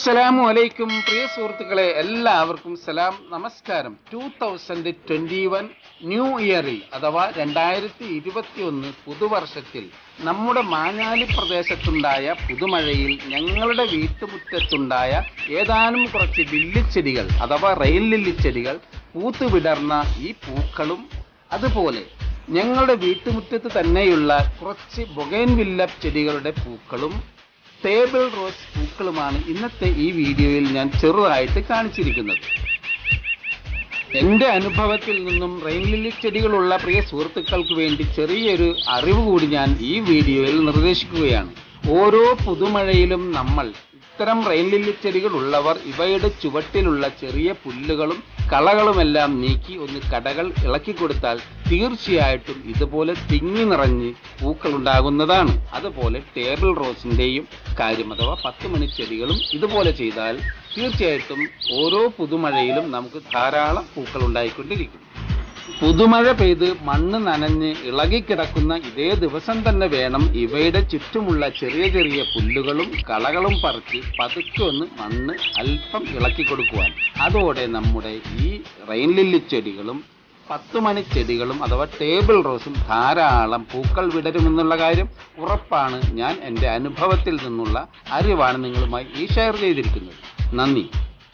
അസ്സലാമു അലൈക്കും പ്രിയ സുഹൃത്തുക്കളെ എല്ലാവർക്കും സലാം നമസ്കാരം two thousand twenty one new ഇയറിൽ അഥവാ രണ്ടായിരത്തി ഇരുപത്തി ഒന്ന് പുതുവർഷത്തിൽ നമ്മുടെ മാഞ്ഞാലി പ്രദേശത്തുണ്ടായ പുതുമഴയിൽ ഞങ്ങളുടെ വീട്ടുമുറ്റത്തുണ്ടായ ഏതാനും കുറച്ച് ലില്ലിച്ചെടികൾ അഥവാ റെയിൽ ലില്ലിച്ചെടികൾ പൂത്തുവിടർന്ന ഈ പൂക്കളും അതുപോലെ ഞങ്ങളുടെ വീട്ടുമുറ്റത്ത് തന്നെയുള്ള കുറച്ച് ബൊഗൈൻവില്ല ചെടികളുടെ പൂക്കളും ടേബിൾ റോസ് പൂക്കളുമാണ് ഇന്നത്തെ ഈ വീഡിയോയിൽ ഞാൻ ചെറുതായിട്ട് കാണിച്ചിരിക്കുന്നത് എൻ്റെ അനുഭവത്തിൽ നിന്നും റെയിൻ ലില്ലി ചെടികളുള്ള പ്രിയ സുഹൃത്തുക്കൾക്ക് വേണ്ടി ചെറിയൊരു അറിവ് കൂടി ഞാൻ ഈ വീഡിയോയിൽ നിർദ്ദേശിക്കുകയാണ് ഓരോ പുതുമഴയിലും നമ്മൾ ഇത്തരം റെയിൻ ലില്ലി ചെടികൾ ഉള്ളവർ ഇവയുടെ ചുവട്ടിലുള്ള ചെറിയ പുല്ലുകളും കളകളുമെല്ലാം നീക്കി ഒന്ന് കടകൾ ഇളക്കി കൊടുത്താൽ തീർച്ചയായിട്ടും ഇതുപോലെ തിങ്ങി നിറഞ്ഞ് പൂക്കൾ ഉണ്ടാകുന്നതാണ് അതുപോലെ ടേബിൾ റോസിന്റെയും കാര്യം അഥവാ പത്ത് മണി ചെടികളും ഇതുപോലെ ചെയ്താൽ തീർച്ചയായിട്ടും ഓരോ പുതുമഴയിലും നമുക്ക് ധാരാളം പൂക്കൾ ഉണ്ടായിക്കൊണ്ടിരിക്കും പുതുമഴ പെയ്ത് മണ്ണ് നനഞ്ഞ് ഇളകിക്കിടക്കുന്ന ഇതേ ദിവസം തന്നെ വേണം ഇവയുടെ ചുറ്റുമുള്ള ചെറിയ ചെറിയ പുല്ലുകളും കളകളും പറിച്ച് പതുക്കെ ഒന്ന് മണ്ണ് അല്പം ഇളക്കി കൊടുക്കുവാൻ അതോടെ നമ്മുടെ ഈ റെയിൻ ലില്ലി ചെടികളും പത്ത് മണി ചെടികളും അഥവാ ടേബിൾ റോസും ധാരാളം പൂക്കൾ വിടരുമെന്നുള്ള കാര്യം ഉറപ്പാണ് ഞാൻ എൻ്റെ അനുഭവത്തിൽ നിന്നുള്ള അറിവാണ് നിങ്ങളുമായി ഈ ഷെയർ ചെയ്തിരിക്കുന്നത് നന്ദി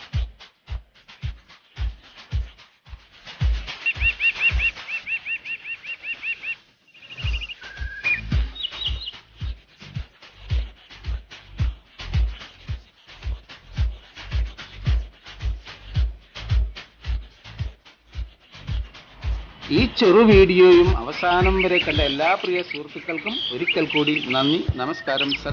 ഈ ചെറു വീഡിയോയും അവസാനം വരെ കണ്ട എല്ലാ പ്രിയ സുഹൃത്തുക്കൾക്കും ഒരിക്കൽ കൂടി നന്ദി നമസ്കാരം സർ